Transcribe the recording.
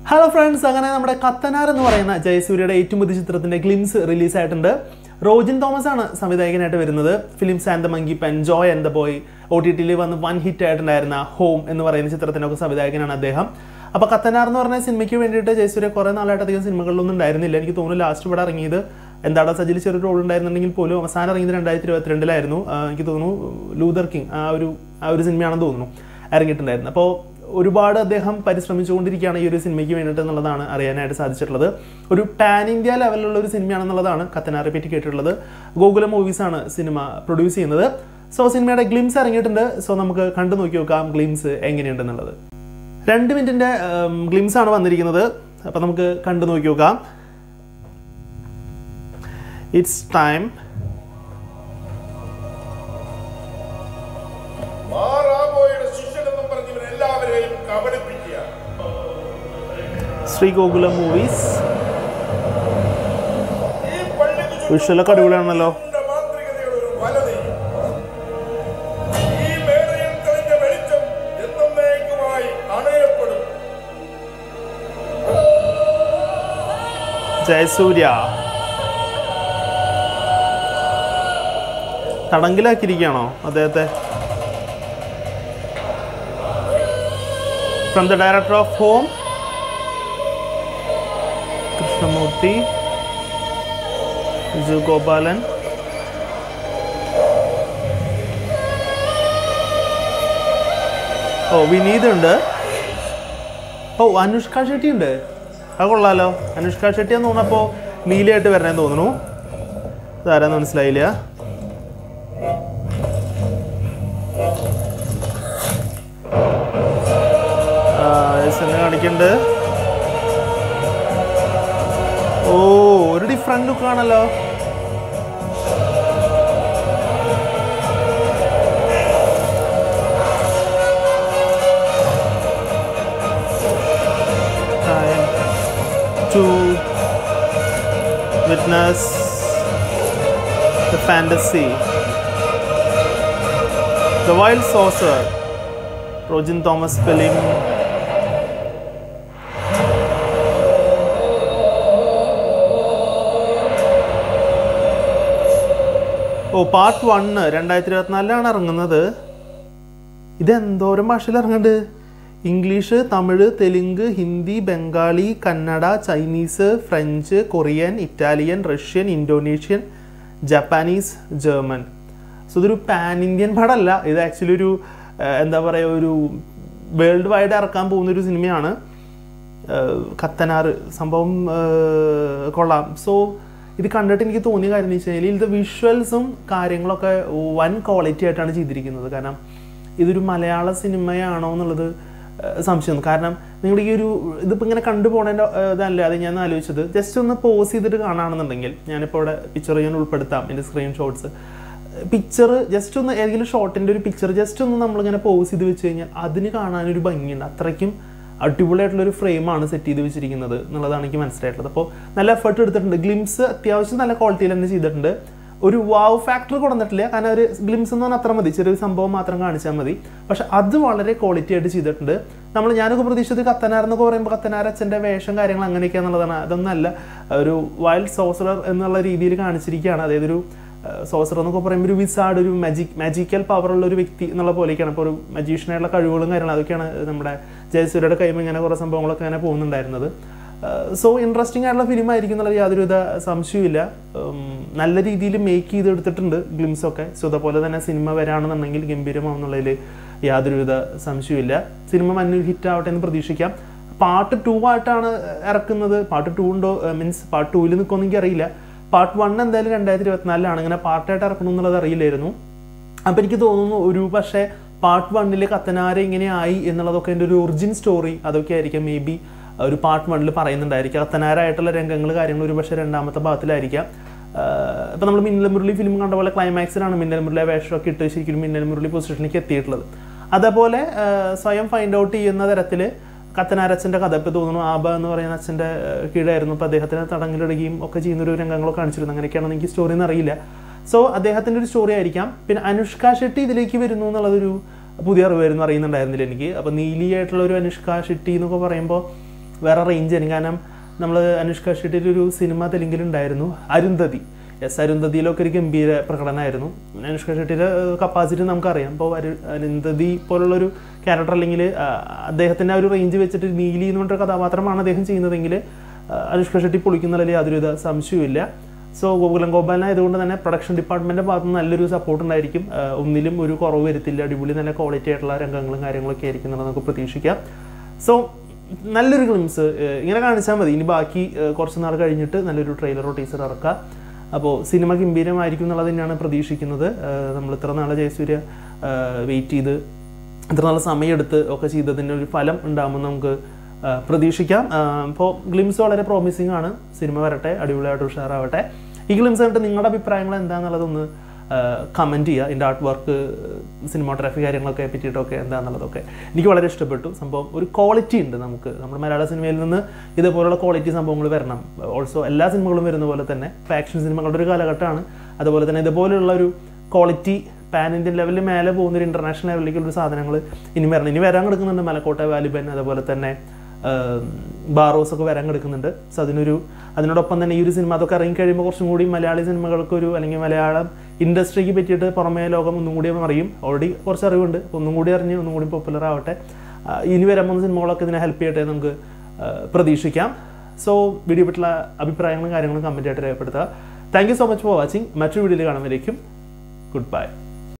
Hello friends അങ്ങനെ നമ്മുടെ കത്തനാർ എന്ന് പറയുന്ന ജയസൂര്യയുടെ ഏറ്റവും പുതിയ ചിത്രത്തിന്റെ ഗ്ലിംസ് റിലീസ് ആയിട്ടുണ്ട് റോജിൻ തോമസ് ആണ് സംവിധായകനായിട്ട് വരുന്നത് films and the monkey pen Joy and the boy O T ടിയിൽ വന്ന് വൺ ഹിറ്റ് ആയിട്ടുണ്ടായിരുന്ന ഹോം എന്ന് പറയുന്ന ചിത്രത്തിനൊക്കെ സംവിധായകനാണ് അദ്ദേഹം അപ്പോൾ കത്തനാർ എന്ന് പറഞ്ഞ സിനിമയ്ക്ക് വേണ്ടിയിട്ട് ജയസൂര്യ കുറേ നാളായിട്ട് അധികം സിനിമകളിലൊന്നും ഉണ്ടായിരുന്നില്ല എനിക്ക് തോന്നുന്നു ലാസ്റ്റ് ഇവിടെ ഇറങ്ങിയത് എന്താണ് സജിൽ ചെറിയ റോൾ ഉണ്ടായിരുന്നുണ്ടെങ്കിൽ പോലും അവസാനം ഇറങ്ങിയത് രണ്ടായിരത്തി ഇരുപത്തിരണ്ടിലായിരുന്നു ആ, എനിക്ക് തോന്നുന്നു ലൂതർ കിങ് ആ ഒരു ആ ഒരു സിനിമയാണെന്ന് തോന്നുന്നു ഇറങ്ങിയിട്ടുണ്ടായിരുന്നു അപ്പോൾ ഒരുപാട് അദ്ദേഹം പരിശ്രമിച്ചുകൊണ്ടിരിക്കുകയാണ് ഈ ഒരു സിനിമയ്ക്ക് വേണ്ടിയിട്ട് എന്നുള്ളതാണ് അറിയാനായിട്ട് സാധിച്ചിട്ടുള്ളത് ഒരു പാൻ ഇന്ത്യ ലെവലിലുള്ള ഒരു സിനിമയാണെന്നുള്ളതാണ് കത്തനാറെ പറ്റി കേട്ടിട്ടുള്ളത് ഗോകുല മൂവീസാണ് സിനിമ പ്രൊഡ്യൂസ് ചെയ്യുന്നത് സോ സിനിമയുടെ ഗ്ലിംസ് ഇറങ്ങിയിട്ടുണ്ട് സോ നമുക്ക് കണ്ടു നോക്കി നോക്കാം ഗ്ലിംസ് എങ്ങനെയുണ്ടെന്നുള്ളത് രണ്ട് മിനിറ്റിൻ്റെ ഗ്ലിംസ് ആണ് വന്നിരിക്കുന്നത് അപ്പം നമുക്ക് കണ്ടു നോക്കി നോക്കാം ഇറ്റ്സ് ടൈം മാറാമോയുടെ ശിഷ്യനെന്നും പറഞ്ഞ് ഇവരെല്ലാവരെയും കബളിപ്പിക്കുക ശ്രീ ഗോകുല മൂവീസ് ഈ പള്ളിക്ക് ചുറ്റും വിഷ്വലൊക്കെ അടിപൊളിയാണല്ലോ ഇരുണ്ട മാന്ത്രികതയുടെ ഒരു വലതയും ഈ മേടയിൽ തെളിഞ്ഞ വെളിച്ചം എന്നേക്കുമായി അണയപ്പെടും ജയസൂര്യ തടങ്കിലാക്കിയിരിക്കുകയാണോ അദ്ദേഹത്തെ from the director of home Krishnamoorthy Viju Gopalan ഓ വിനീത് ഉണ്ട് ഓ അനുഷ്ക ഷെട്ടി ഉണ്ട് അത് കൊള്ളാലോ അനുഷ്ക ഷെട്ടി എന്ന് തോന്നപ്പോൾ നീലയായിട്ട് വരണേന്ന് തോന്നുന്നു ഇതാരാന്ന് മനസ്സിലായില്ല ആ, yes, എന്നെ കാണിക്കുന്നുണ്ട് ഓ ഒരു ഡിഫറെന്റ് ലുക്ക് ആണല്ലോ time to witness the fantasy. The Wild Sorcerer, Rojan Thomas film. ഓ പാർട്ട് വണ്ണ് രണ്ടായിരത്തി ഇരുപത്തിനാലിലാണ് ഇറങ്ങുന്നത് ഇത് എന്തോരം ഭാഷയിൽ ഇറങ്ങുന്നുണ്ട് English Tamil Telugu Hindi Bengali Kannada Chinese French Korean Italian Russian Indonesian Japanese German so ഇതൊരു പാൻ ഇന്ത്യൻ പടമല്ല ഇത് ആക്ച്വലി ഒരു ആ, എന്താ പറയുക ഒരു വേൾഡ് വൈഡ് ഇറക്കാൻ പോകുന്ന ഒരു സിനിമയാണ് ഏഹ് കത്തനാറ് സംഭവം ഏഹ് കൊള്ളാം സോ ഇത് കണ്ടിട്ട് എനിക്ക് തോന്നിയ കാര്യം എന്ന് വെച്ച് കഴിഞ്ഞാൽ ഇതിൻ്റെ വിഷ്വൽസും കാര്യങ്ങളൊക്കെ വൻ ക്വാളിറ്റി ആയിട്ടാണ് ചെയ്തിരിക്കുന്നത് കാരണം ഇതൊരു മലയാള സിനിമയാണോ എന്നുള്ളത് ഏഹ് സംശയം കാരണം നിങ്ങളുടെ ഈ ഒരു ഇതിപ്പോൾ ഇങ്ങനെ കണ്ടുപോകേണ്ട ഇതല്ല അത് ഞാൻ ആലോചിച്ചത് ജസ്റ്റ് ഒന്ന് പോസ് ചെയ്തിട്ട് കാണുകയാണെന്നുണ്ടെങ്കിൽ ഞാനിപ്പോൾ ഇവിടെ പിക്ചർ ഞാൻ ഉൾപ്പെടുത്താം എൻ്റെ സ്ക്രീൻഷോട്ട്സ് പിക്ചർ ജസ്റ്റ് ഒന്ന് ഏതെങ്കിലും ഷോട്ടിൻ്റെ ഒരു പിക്ചർ ജസ്റ്റ് ഒന്ന് നമ്മളിങ്ങനെ പോസ് ചെയ്ത് വെച്ച് കഴിഞ്ഞാൽ അതിന് കാണാനൊരു ഭംഗിയുണ്ട് അത്രയ്ക്കും അടിപൊളിയായിട്ടുള്ള ഒരു ഫ്രെയിമാണ് സെറ്റ് ചെയ്ത് വെച്ചിരിക്കുന്നത് എന്നുള്ളതാണ് എനിക്ക് മനസ്സിലായിട്ടുള്ളത് അപ്പോൾ നല്ല എഫേർട്ട് എടുത്തിട്ടുണ്ട് ഗ്ലിംസ് അത്യാവശ്യം നല്ല ക്വാളിറ്റിയിൽ തന്നെ ചെയ്തിട്ടുണ്ട് ഒരു വാവ് ഫാക്ടർ കൊടുത്തിട്ടില്ല കാരണം ഒരു ഗ്ലിംസ് എന്ന് പറഞ്ഞാൽ അത്ര മതി ചെറിയൊരു സംഭവം മാത്രം കാണിച്ചാൽ മതി പക്ഷെ അത് വളരെ ക്വാളിറ്റി ആയിട്ട് ചെയ്തിട്ടുണ്ട് നമ്മൾ ഞാനൊക്കെ പ്രതീക്ഷിച്ചത് കത്തനാരെന്നൊക്കെ പറയുമ്പോൾ കത്തനാർ അച്ഛൻ്റെ വേഷം കാര്യങ്ങൾ അങ്ങനെയൊക്കെ എന്നുള്ളതാണ് അതൊന്നല്ല ഒരു വൈൽഡ് സോസറർ എന്നുള്ള രീതിയിൽ കാണിച്ചിരിക്കുകയാണ് അതായത് ഒരു സോസർ എന്നൊക്കെ പറയുമ്പോൾ ഒരു വിസാഡ് ഒരു മാജിക് മാജിക്കൽ പവറുള്ള ഒരു വ്യക്തി എന്നുള്ള പോലെയൊക്കെയാണ് ഇപ്പോൾ ഒരു മജീഷ്യനായിട്ടുള്ള കഴിവുകളും കാര്യങ്ങളും അതൊക്കെയാണ് നമ്മുടെ ജയസൂര്യയുടെ കൈമ ഇങ്ങനെ കുറേ സംഭവങ്ങളൊക്കെ അങ്ങനെ പോകുന്നുണ്ടായിരുന്നത് സോ ഇൻട്രസ്റ്റിംഗ് ആയിട്ടുള്ള ഫിലിം ആയിരിക്കും എന്നുള്ള യാതൊരുവിധ സംശയവുമില്ല ഉം, നല്ല രീതിയിൽ മേക്ക് ചെയ്തെടുത്തിട്ടുണ്ട് ഗ്ലിംസ് ഒക്കെ സോ അതുപോലെ തന്നെ സിനിമ വരാണെന്നുണ്ടെങ്കിൽ ഗംഭീരമാണെന്നുള്ളതിൽ യാതൊരുവിധ സംശയവുമില്ല സിനിമ മഞ്ഞ് ഹിറ്റ് ആവട്ടെ എന്ന് പ്രതീക്ഷിക്കാം പാർട്ട് ടു ആയിട്ടാണ് ഇറക്കുന്നത് പാർട്ട് ടു ഉണ്ടോ മീൻസ് പാർട്ട് ടൂവിൽ നിൽക്കുമെന്ന് എനിക്ക് അറിയില്ല പാർട്ട് വൺ എന്തായാലും രണ്ടായിരത്തി ഇരുപത്തിനാലിലാണ് അങ്ങനെ പാർട്ടായിട്ട് ഇറക്കണം എന്നുള്ളത് അറിയില്ലായിരുന്നു അപ്പം എനിക്ക് തോന്നുന്നു ഒരു പക്ഷേ പാർട്ട് വണ്ണിൽ കത്തനാര ഇങ്ങനെ ആയി എന്നുള്ളതൊക്കെ എൻ്റെ ഒരു ഒറിജിൻ സ്റ്റോറി അതൊക്കെ ആയിരിക്കാം മേ ബി ഒരു പാർട്ട് വണ്ണിൽ പറയുന്നുണ്ടായിരിക്കും കത്തനാരായിട്ടുള്ള രംഗങ്ങൾ കാര്യങ്ങൾ ഒരു പക്ഷേ രണ്ടാമത്തെ ഭാഗത്തിലായിരിക്കാം ഇപ്പം നമ്മൾ മിന്നൽ മുരളി ഫിലിം കണ്ട പോലെ ക്ലൈമാക്സിലാണ് മിന്നൽ മുരളി വേഷമൊക്കെ ഇട്ട് ശരിക്കും മിന്നൽ മുരളി പൊസിഷനിലേക്ക് എത്തിയിട്ടുള്ളത് അതേപോലെ ആ, സ്വയം ഫൈൻഡ് ഔട്ട് ചെയ്യുന്ന തരത്തിൽ കത്തനാരച്ഛൻ്റെ കഥ ഇപ്പോൾ തോന്നുന്നു ആബ എന്ന് പറയുന്ന അച്ഛൻ്റെ ഏഹ്, കീഴായിരുന്നു അപ്പോൾ അദ്ദേഹത്തിന് തടങ്കലിടുകയും ഒക്കെ ചെയ്യുന്ന ഒരു രംഗങ്ങളൊക്കെ കാണിച്ചിരുന്നു അങ്ങനെയൊക്കെയാണെന്ന് എനിക്ക് സ്റ്റോറി ഒന്നും അറിയില്ല സോ അദ്ദേഹത്തിൻ്റെ ഒരു സ്റ്റോറി ആയിരിക്കാം പിന്നെ അനുഷ്ക ഷെട്ടി ഇതിലേക്ക് വരുന്നു എന്നുള്ളതൊരു പുതിയ അറിവായിരുന്നു അറിയുന്നുണ്ടായിരുന്നില്ല എനിക്ക് അപ്പോൾ നീലിയായിട്ടുള്ള ഒരു അനുഷ്ക ഷെട്ടി എന്നൊക്കെ പറയുമ്പോൾ വേറെ റേഞ്ച് ആയിരുന്നു കാരണം നമ്മൾ അനുഷ്ക ഷെട്ടിയുടെ ഒരു സിനിമ തെലുങ്കിലുണ്ടായിരുന്നു അരുന്ധതി യെസ് അരുന്ധതിയിലൊക്കെ ഒരു ഗംഭീര പ്രകടനമായിരുന്നു അനുഷ്ക ഷെട്ടിയുടെ കപ്പാസിറ്റി നമുക്കറിയാം അപ്പോൾ അരു അരുന്ധതി പോലുള്ളൊരു ക്യാരക്ടർ അല്ലെങ്കിൽ ആ, അദ്ദേഹത്തിൻ്റെ ആ ഒരു റേഞ്ച് വെച്ചിട്ട് നീലി എന്ന് പറഞ്ഞൊരു കഥാപാത്രമാണ് അദ്ദേഹം ചെയ്യുന്നതെങ്കിൽ ആ, അനുഷ്ക ഷെട്ടി പൊളിക്കുന്നതിൽ യാതൊരുവിധ സംശയവുമില്ല സോ ഗോകുലം ഗോപാലനായതുകൊണ്ട് തന്നെ പ്രൊഡക്ഷൻ ഡിപ്പാർട്ട്മെൻറ്റിൻ്റെ ഭാഗത്ത് നിന്ന് നല്ലൊരു സപ്പോർട്ട് ഉണ്ടായിരിക്കും ആ, ഒന്നിലും ഒരു കുറവ് വരുത്തില്ല അടിപൊളി നല്ല ക്വാളിറ്റി ആയിട്ടുള്ള രംഗങ്ങളും കാര്യങ്ങളൊക്കെ ആയിരിക്കും എന്നുള്ളത് നമുക്ക് പ്രതീക്ഷിക്കാം സോ നല്ലൊരു ഗ്ലിംസ് ഇങ്ങനെ കാണിച്ചാൽ മതി ഇനി ബാക്കി ആ, കുറച്ച് നാൾ കഴിഞ്ഞിട്ട് നല്ലൊരു ട്രെയിലറോ ടീസറോ ഇറക്കുക അപ്പോൾ സിനിമ ഗംഭീരമായിരിക്കും എന്നുള്ളത് തന്നെയാണ് പ്രതീക്ഷിക്കുന്നത് നമ്മൾ ഇത്ര നാളെ ജയസൂര്യ വെയിറ്റ് ചെയ്ത് ഇത്ര നാളെ സമയമെടുത്ത് ഒക്കെ ചെയ്തതിൻ്റെ ഒരു ഫലം ഉണ്ടാകുമെന്ന് നമുക്ക് ആ, പ്രതീക്ഷിക്കാം അപ്പോൾ ഗ്ലിംസ് വളരെ പ്രോമിസിംഗ് ആണ് സിനിമ വരട്ടെ അടിപൊളിയായിട്ട് ഉഷാറാവട്ടെ ഈ ഗ്ലിംസ് കണ്ടിട്ട് നിങ്ങളുടെ അഭിപ്രായങ്ങൾ എന്താണെന്നുള്ളതൊന്ന് കമൻറ്റ് ചെയ്യുക ഇതിൻ്റെ ആർട്ട് വർക്ക് സിനിമാട്ടോഗ്രാഫി കാര്യങ്ങളൊക്കെ പറ്റിയിട്ടൊക്കെ എന്താണെന്നുള്ളതൊക്കെ എനിക്ക് വളരെ ഇഷ്ടപ്പെട്ടു സംഭവം ഒരു ക്വാളിറ്റി ഉണ്ട് നമുക്ക് നമ്മുടെ മലയാള സിനിമയിൽ നിന്ന് ഇതുപോലുള്ള ക്വാളിറ്റി സംഭവങ്ങൾ വരണം ഓൾസോ എല്ലാ സിനിമകളും വരുന്ന പോലെ തന്നെ ആക്ഷൻ സിനിമകളുടെ ഒരു കാലഘട്ടമാണ് അതുപോലെ തന്നെ ഇതുപോലുള്ള ഒരു ക്വാളിറ്റി പാൻ ഇന്ത്യൻ ലെവലിൽ മേലെ പോകുന്ന ഒരു ഇൻ്റർനാഷണൽ ലെവലിലേക്കുള്ള സാധനങ്ങൾ ഇനി വരണം ഇനി വരാൻ കിടക്കുന്നുണ്ട് മലക്കോട്ട വാലിബൻ അതുപോലെ തന്നെ ബാറോസ് ഒക്കെ വരാൻ കിടക്കുന്നുണ്ട് സോ അതിനൊരു അതിനോടൊപ്പം തന്നെ ഈ ഒരു സിനിമ അതൊക്കെ ഇറങ്ങി കഴിയുമ്പോൾ കുറച്ചും കൂടി മലയാളി സിനിമകൾക്കൊരു അല്ലെങ്കിൽ മലയാളം ഇൻഡസ്ട്രിക്ക് പറ്റിയിട്ട് പുറമേ ലോകം ഒന്നും കൂടി അറിയും ഓൾറെഡി കുറച്ച് അറിവുണ്ട് അപ്പോൾ ഒന്നും കൂടി അറിഞ്ഞ് ഒന്നും കൂടി പോപ്പുലർ ആവട്ടെ ആ, ഇനി വരാൻ പോകുന്ന സിനിമകളൊക്കെ ഇതിനെ ഹെൽപ്പ് ചെയ്യട്ടെ എന്ന് നമുക്ക് ആ, പ്രതീക്ഷിക്കാം സോ വീഡിയോ പറ്റിയുള്ള അഭിപ്രായങ്ങളും കാര്യങ്ങളും കമൻറ്റ് ആയിട്ട് രേഖപ്പെടുത്തുക thank you so much for watching മറ്റൊരു വീഡിയോയിൽ കാണുമ്പോഴേക്കും ഗുഡ് ബൈ